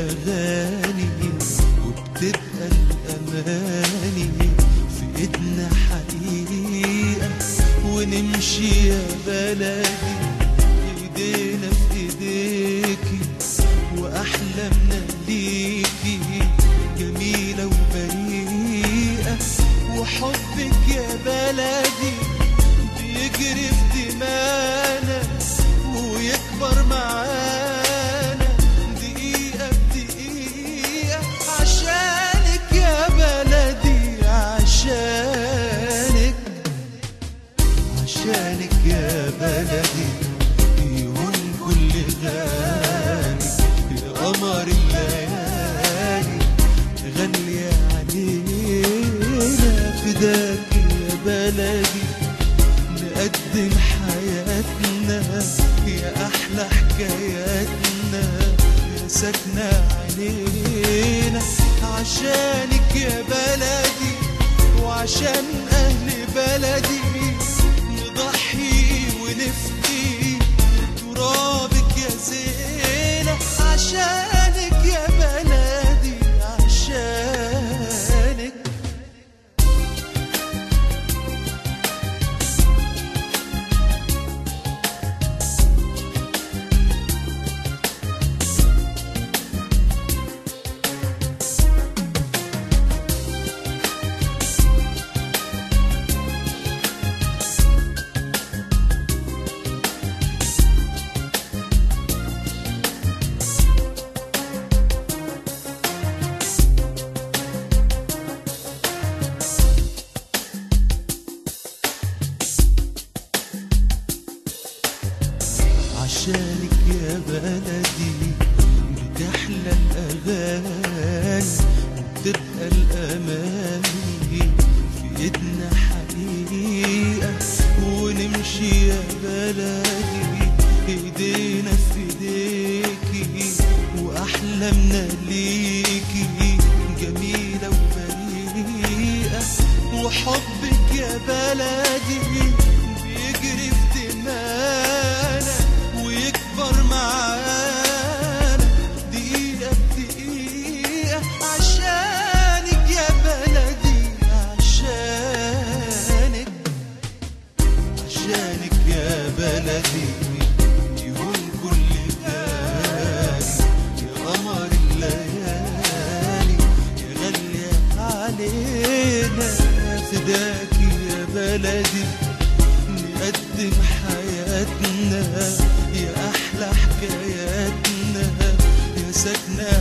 الأغاني وبتبقى الأماني في إيدنا حقيقة ونمشي يا بلدي إيدينا في إيديكي وأحلامنا ليكي جميلة وبريئة وحبك يا بلدي بيجري في دمانا ويكبر معانا دقيقة بدقيقة عشانك يا بلدي عشانك عشانك يا بلدي يهون كل غالي يا قمر الليالي غني علينا فداك يا بلدي نقدم حياتنا يا أحلى حكاياتنا يا ساكنة علينا عشانك يا بلدي وعشان أهل بلدي نضحي ونفدي ترابك يا زينة عشانك يا بلدي عشانك عشانك يا بلدي بتحلى الأغاني وبتبقى الأماني في إيدنا حقيقة ونمشي يا بلدي إيدينا في إيديكي وأحلامنا ليكي جميلة وبريئة وحبك يا بلدي بيجري في دمانا ويكبر معانا دقيقة بدقيقة عشانك يا بلدي عشانك عشانك يا بلدي يهون كل غالي يا قمر الليالي يا غالية علينا فداكي يا بلدي نقدم حياتنا يا أحلى حكاياتنا يا ساكنة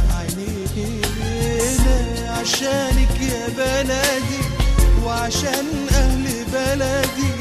عينينا عشانك يا بلدي وعشان أهل بلدي